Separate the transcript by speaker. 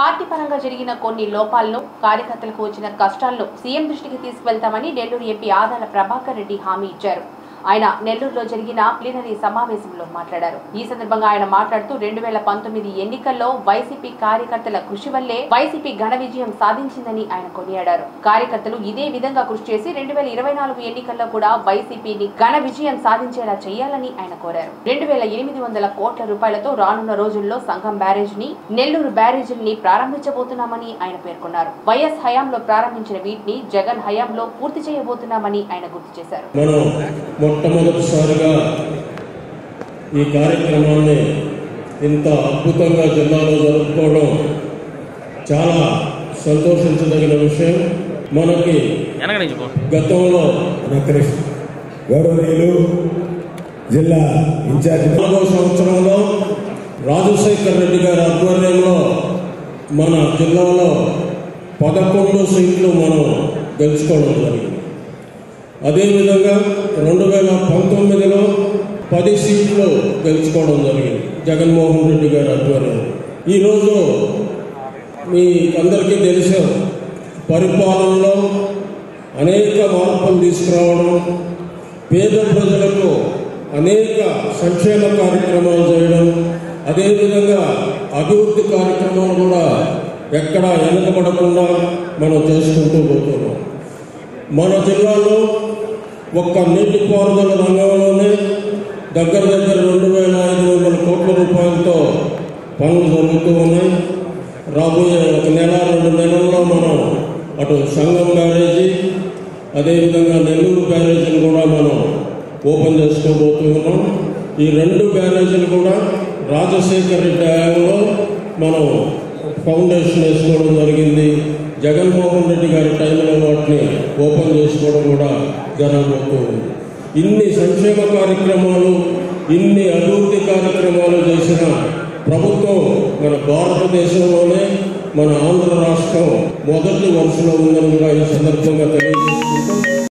Speaker 1: party పరంగా జరిగిన కొన్ని లోపాలను కార్యకర్తలకు వచ్చిన కష్టాలను సీఎం దృష్టికి తీసుకువెళ్తామని నెల్లూరు ఎంపీ ఆదాల ప్రభాకర్ రెడ్డి హామీ ఇచ్చారు ఆయన నెల్లూరులో జరిగిన ప్లీనరీ సమావేశంలో మాట్లాడారు ఈ సందర్భంగా ఆయన మాట్లాడుతూ రెండు వేల పంతొమ్మిది ఎన్నికల్లో వైసీపీ కార్యకర్తల కృషి వల్లే వైసీపీ ఘన విజయం సాధించిందని ఆయన కొనియాడారు కార్యకర్తలు ఇదే విధంగా కృషి చేసి రెండు వేల ఇరవై నాలుగు ఎన్నికల్లో కూడా వైసీపీని ఘన విజయం సాధించేలా చేయాలని ఆయన కోరారు రెండు వేల ఎనిమిది వందల కోట్ల రూపాయలతో రానున్న రోజుల్లో సంఘం బ్యారేజ్ ని నెల్లూరు బ్యారేజీని ప్రారంభించబోతున్నామని ఆయన పేర్కొన్నారు వైఎస్ హయాంలో ప్రారంభించిన వీటిని జగన్ హయాంలో పూర్తి చేయబోతున్నామని ఆయన గుర్తు చేశారు
Speaker 2: మనం మొట్టమొదటిసారిగా ఈ కార్యక్రమాన్ని ఇంత అద్భుతంగా జిల్లాలో జరుపుకోవడం చాలా సంతోషించదగిన విషయం మనకి
Speaker 3: వెనక నుంచి పో
Speaker 2: గతంలో
Speaker 4: వెంకటేష్ గౌరవనీయులు జిల్లా ఇన్ఛార్జి
Speaker 2: నాలుగో సంవత్సరంలో రాజశేఖర్ రెడ్డి గారి ఆధ్వర్యంలో మన జిల్లాలో పదకొండు సీట్లు మనం గెలుచుకోవడం జరిగింది అదేవిధంగా రెండు వేల పంతొమ్మిదిలో పది సీట్లు గెలుచుకోవడం జరిగింది జగన్మోహన్ రెడ్డి గారి ఆధ్వర్యంలో ఈరోజు మీ అందరికీ తెలిసాం పరిపాలనలో అనేక మార్పులు తీసుకురావడం పేద ప్రజలకు అనేక సంక్షేమ కార్యక్రమాలు చేయడం అదేవిధంగా అభివృద్ధి కార్యక్రమాలు కూడా ఎక్కడా వెనకబడకుండా మనం చేసుకుంటూ పోతున్నాం మన జిల్లాలో ఒక్క నీటిపారుదల రంగంలోనే దగ్గర దగ్గర రెండు వేల ఐదు వందల కోట్ల రూపాయలతో పనులు జరుగుతూ ఉన్నాయి రాబోయే ఒక నెల రెండు నెలల్లో మనం అటు సంగం బ్యారేజీ అదేవిధంగా నెల్లూరు బ్యారేజీని కూడా మనం ఓపెన్ చేసుకోబోతూ ఉన్నాం ఈ రెండు బ్యారేజీలు కూడా రాజశేఖర్ రెడ్డి హయాంలో మనం ఫౌండేషన్ వేసుకోవడం జరిగింది జగన్మోహన్ రెడ్డి గారి టైంలో వాటిని ఓపెన్ చేసుకోవడం కూడా జరగబోతూ ఉంది ఇన్ని సంక్షేమ కార్యక్రమాలు ఇన్ని అభివృద్ధి కార్యక్రమాలు చేసిన ప్రభుత్వం మన భారతదేశంలోనే మన ఆంధ్ర రాష్ట్రం మొదటి వరుసలో ఉందని కూడా ఈ సందర్భంగా తెలియజేసుకుంటూ